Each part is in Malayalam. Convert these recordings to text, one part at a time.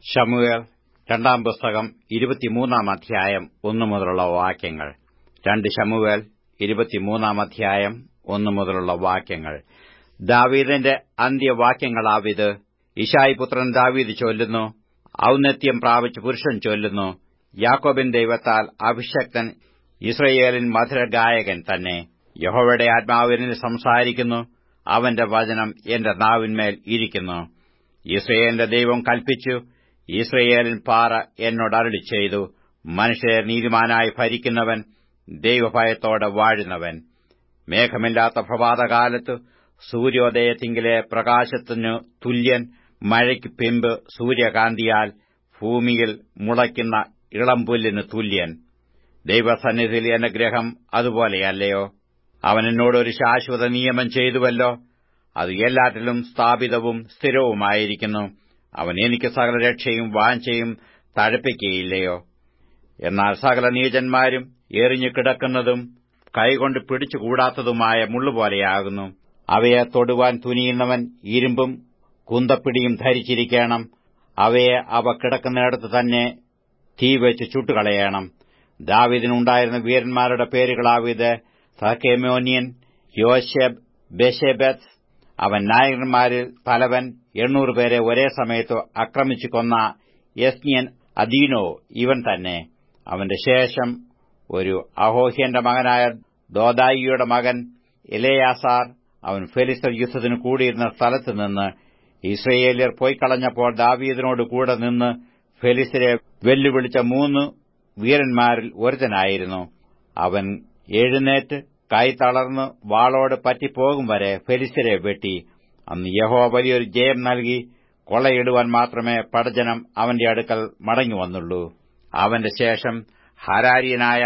ശമുവേൽ രണ്ടാം പുസ്തകം ഇരുപത്തിമൂന്നാം അധ്യായം ഒന്നു മുതലുള്ള വാക്യങ്ങൾ രണ്ട് ശമുവേൽ ഇരുപത്തിമൂന്നാം അധ്യായം ഒന്നു മുതലുള്ള വാക്യങ്ങൾ ദാവീദിന്റെ അന്ത്യവാക്യങ്ങളാവിത് ഇഷായി പുത്രൻ ദാവീദ് ചൊല്ലുന്നു ഔന്നത്യം പ്രാപിച്ച പുരുഷൻ ചൊല്ലുന്നു യാക്കോബിൻ ദൈവത്താൽ അഭിഷക്തൻ ഇസ്രയേലിൻ മധുരഗായകൻ തന്നെ യഹോവയുടെ ആത്മാവിനിൽ സംസാരിക്കുന്നു അവന്റെ വചനം എന്റെ നാവിന്മേൽ ഇരിക്കുന്നു ഇസ്രയേലിന്റെ ദൈവം കൽപ്പിച്ചു ഇസ്രയേലിൻ പാറ എന്നോട് അരുളി ചെയ്തു മനുഷ്യരെ നീതിമാനായി ഭരിക്കുന്നവൻ ദൈവഭയത്തോടെ വാഴുന്നവൻ മേഘമില്ലാത്ത പ്രഭാതകാലത്ത് സൂര്യോദയത്തിങ്കിലെ പ്രകാശത്തിനു തുല്യൻ മഴയ്ക്ക് പിമ്പ് സൂര്യകാന്തിയാൽ ഭൂമിയിൽ മുളയ്ക്കുന്ന ഇളംപുല്ലിന് തുല്യൻ ദൈവസന്നിധിയിൽ എന്റെ ഗ്രഹം അതുപോലെയല്ലയോ അവൻ എന്നോട് ഒരു ശാശ്വത നിയമം ചെയ്തുവല്ലോ അത് എല്ലാറ്റിലും സ്ഥാപിതവും സ്ഥിരവുമായിരിക്കുന്നു അവൻ എനിക്ക് സകല രക്ഷയും വാഞ്ചയും തഴപ്പിക്കുകയില്ലയോ എന്നാൽ സകല നീചന്മാരും എറിഞ്ഞു കിടക്കുന്നതും കൈകൊണ്ട് പിടിച്ചുകൂടാത്തതുമായ മുള്ളുപോലെയാകുന്നു അവയെ തൊടുവാൻ തുനിയുന്നവൻ ഇരുമ്പും കുന്തപ്പിടിയും ധരിച്ചിരിക്കണം അവയെ അവ കിടക്കുന്നിടത്ത് തന്നെ തീ വെച്ച് ചുട്ടുകളയണം ദാവിദിനുണ്ടായിരുന്ന വീരന്മാരുടെ പേരുകളാവിത് സഹേമോനിയൻ യോശബ് ബെഷെബത്ത് അവൻ നായകന്മാരിൽ തലവൻ എണ്ണൂറ് പേരെ ഒരേ സമയത്ത് ആക്രമിച്ചു കൊന്ന യസ്നിയൻ അദീനോ ഇവൻ തന്നെ അവന്റെ ശേഷം ഒരു അഹോഹ്യന്റെ മകനായ ദോദായിയുടെ മകൻ ഇലയാസാർ അവൻ ഫെലിസ്തർ യുദ്ധത്തിന് കൂടിയിരുന്ന സ്ഥലത്ത് നിന്ന് ഇസ്രയേലിയർ പോയിക്കളഞ്ഞപ്പോൾ ദാവീദിനോട് കൂടെ നിന്ന് ഫെലിസ്തരെ വെല്ലുവിളിച്ച മൂന്ന് വീരന്മാരിൽ ഒരുത്തനായിരുന്നു അവൻ എഴുന്നേറ്റ് കൈ തളർന്ന് വാളോട് പറ്റിപ്പോകും വരെ ഫെലിസ്തരെ വെട്ടി അന്ന് യഹോ വലിയൊരു ജയം നൽകി കൊള്ളയിടുവാൻ മാത്രമേ പടജനം അവന്റെ അടുക്കൽ മടങ്ങിവന്നുള്ളൂ അവന്റെ ശേഷം ഹരാരിയനായ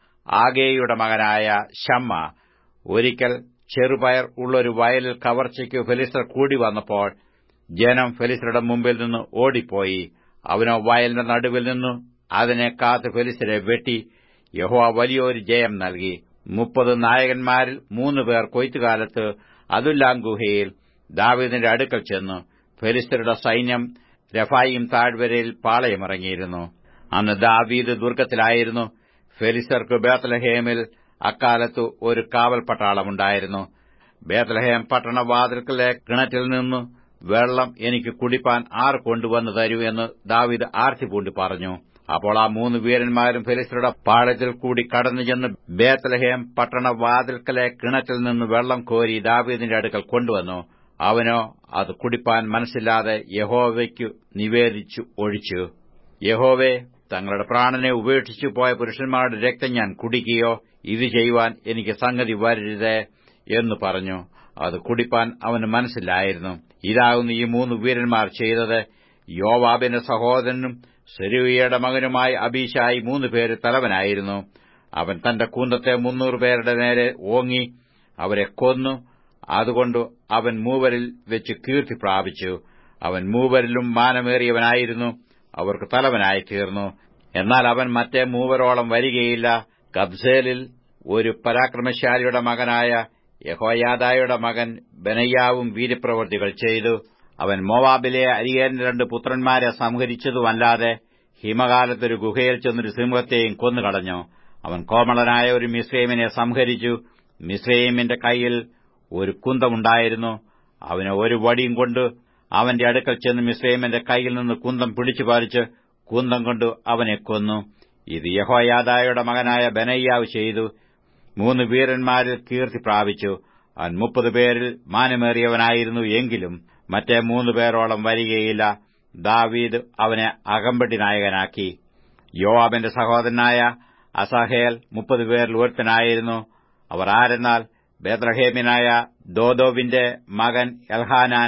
ആഗേയുടെ മകനായ ഷമ്മ ഒരിക്കൽ ചെറുപയർ ഉള്ളൊരു വയലിൽ കവർച്ചയ്ക്ക് ഫെലിസ്തർ കൂടി വന്നപ്പോൾ ജനം ഫെലിസ്തരുടെ മുമ്പിൽ നിന്ന് ഓടിപ്പോയി അവനോ വയലിന്റെ നടുവിൽ നിന്നു അതിനെ കാത്ത് ഫെലിസ്തരെ വെട്ടി യഹോവ വലിയൊരു ജയം നൽകി മുപ്പത് നായകന്മാരിൽ മൂന്ന് പേർ കൊയ്ത്തുകാലത്ത് അതുല്ലാം ഗുഹയിൽ ദാവീദിന്റെ അടുക്കൽ ചെന്നു ഫെലിസ്തരുടെ സൈന്യം രഫായിം താഴ്വരയിൽ പാളയമിറങ്ങിയിരുന്നു അന്ന് ദാവീദ് ദുർഗത്തിലായിരുന്നു ഫെലിസ്തർക്ക് ബേത്തലഹേമിൽ അക്കാലത്ത് ഒരു കാവൽ പട്ടാളമുണ്ടായിരുന്നു ബേത്തലഹേം പട്ടണവാതിൽക്കലെ കിണറ്റിൽ നിന്ന് വെള്ളം എനിക്ക് കുടിപ്പാൻ ആർ കൊണ്ടുവന്നു തരൂ എന്ന് ദാവീദ് ആർത്തിപൂണ്ടി പറഞ്ഞു അപ്പോൾ ആ മൂന്ന് വീരന്മാരും ഫെലിസ്തരുടെ പാളയത്തിൽ കൂടി കടന്നു ചെന്ന് ബേത്തലഹേം പട്ടണവാതിൽക്കലെ കിണറ്റിൽ നിന്ന് വെള്ളം കോരി ദാവീദിന്റെ അടുക്കൽ കൊണ്ടുവന്നു അവനോ അത് കുടിപ്പാൻ മനസ്സില്ലാതെ യഹോവയ്ക്കു നിവേദിച്ചു ഒഴിച്ചു യഹോവേ തങ്ങളുടെ പ്രാണനെ ഉപേക്ഷിച്ചു പോയ പുരുഷന്മാരുടെ രക്തം ഞാൻ കുടിക്കുകയോ ഇത് ചെയ്യുവാൻ എനിക്ക് സംഗതി വരരുത് എന്ന് പറഞ്ഞു അത് കുടിപ്പാൻ അവന് മനസ്സിലായിരുന്നു ഇതാകുന്നു ഈ മൂന്ന് വീരന്മാർ ചെയ്തത് യോവാബിന്റെ സഹോദരനും സെരൂയയുടെ മകനുമായി അബീഷായി മൂന്ന് പേര് തലവനായിരുന്നു അവൻ തന്റെ കൂന്തത്തെ മുന്നൂറ് പേരുടെ നേരെ ഓങ്ങി അവരെ കൊന്നു അതുകൊണ്ട് അവൻ മൂവരിൽ വെച്ച് കീർത്തി പ്രാപിച്ചു അവൻ മൂവരിലും മാനമേറിയവനായിരുന്നു അവർക്ക് തലവനായി തീർന്നു എന്നാൽ അവൻ മറ്റേ മൂവരോളം വരികയില്ല കബ്സേലിൽ ഒരു പരാക്രമശാലിയുടെ മകനായ യഹോയാദായുടെ മകൻ ബനയ്യാവും വീര്യപ്രവൃത്തികൾ ചെയ്തു അവൻ മോവാബിലെ അരിയേന്റെ രണ്ട് പുത്രന്മാരെ സംഹരിച്ചതുമല്ലാതെ ഹിമകാലത്തൊരു ഗുഹയിൽ ചെന്നൊരു സിംഹത്തെയും കൊന്നുകളഞ്ഞു അവൻ കോമളനായ ഒരു മിസ്രൈമിനെ സംഹരിച്ചു മിസ്രൈമിന്റെ കൈയിൽ ഒരു കുന്തമുണ്ടായിരുന്നു അവന് ഒരു വടിയും കൊണ്ട് അവന്റെ അടുക്കൽ ചെന്ന് മിസ്രൈമിന്റെ കൈയിൽ നിന്ന് കുന്തം പിടിച്ചു പറിച്ച് കുന്തം കൊണ്ട് അവനെ കൊന്നു ഇത് യഹോയാദായുടെ മകനായ ബനയ്യാവ് ചെയ്തു മൂന്ന് വീരന്മാരിൽ കീർത്തി പ്രാപിച്ചു അവൻ മുപ്പത് പേരിൽ മാനമേറിയവനായിരുന്നു എങ്കിലും മറ്റേ മൂന്ന് പേരോളം വരികയില്ല ദാവീദ് അവനെ അകമ്പടി നായകനാക്കി യോവാബിന്റെ സഹോദരനായ അസഹേൽ മുപ്പത് പേരിൽ ഒരുത്തനായിരുന്നു അവർ ആരെന്നാൽ ബേത്രഹേമിനായ ദോദോവിന്റെ മകൻ എൽഹാനാൻ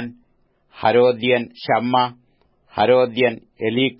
ഹരോദ്യൻ ഷമ്മ ഹരോദ്യൻ എലീഖ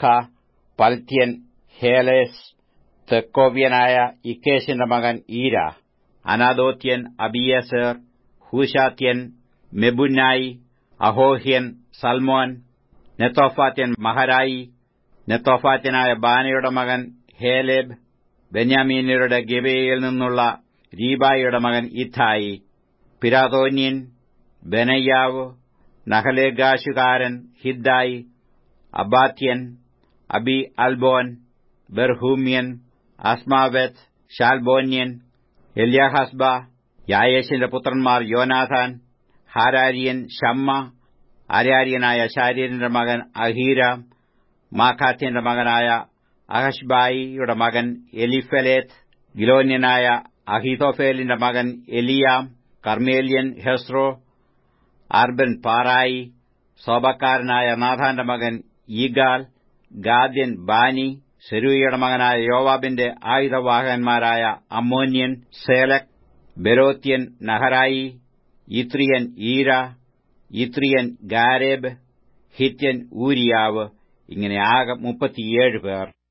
പൽത്യൻ ഹേലേസ് തെക്കോവ്യനായ ഇക്കേശിന്റെ മകൻ ഈര അനാദോത്യൻ അബിയേസർ ഹൂശാത്യൻ മെബുന്നായി അഹോഹ്യൻ സൽമോൻ നെത്തോഫാത്യൻ മഹരായി നെത്തോഫാത്യനായ ബാനയുടെ മകൻ ഹേലേബ് ബെന്യാമീനരുടെ ഗിബയിൽ നിന്നുള്ള രീബായിയുടെ മകൻ ഇഥായി പിരാതോന്യൻ ബെനയ്യാവ് നഹലേഗാശുകാരൻ ഹിദ്ദായി അബാത്യൻ അബി അൽബോൻ ബെർഹൂമ്യൻ അസ്മാവെത്ത് ഷാൽബോന്യൻ എല്യാഹസ്ബ യായേശിന്റെ പുത്രന്മാർ യോനാഥാൻ ഹാരാരിയൻ ഷമ്മ ആരാര്യനായ ശാരീരന്റെ മകൻ അഹീരാം മാഖാത്യന്റെ മകനായ അഹഷ്ബായിയുടെ മകൻ എലിഫലേത്ത് ഗിലോന്യനായ അഹിതോഫേലിന്റെ മകൻ എലിയാം കർമ്മേല്യൻ ഹെസ്രോ ആർബൻ പാറായി സോബക്കാരനായ നാഥാന്റെ മകൻ ഈഗാൽ ഗാദ്യൻ ബാനി സെരൂയയുടെ മകനായ യോവാബിന്റെ ആയുധവാഹകന്മാരായ അമ്മോന്യൻ സേലക് ബെരോത്യൻ നഹരായി ഇത്രിയൻ ഈര ഇത്രിയൻ ഗാരേബ് ഹിത്യൻ ഊരിയാവ് ഇങ്ങനെ ആകെ മുപ്പത്തിയേഴ് പേർ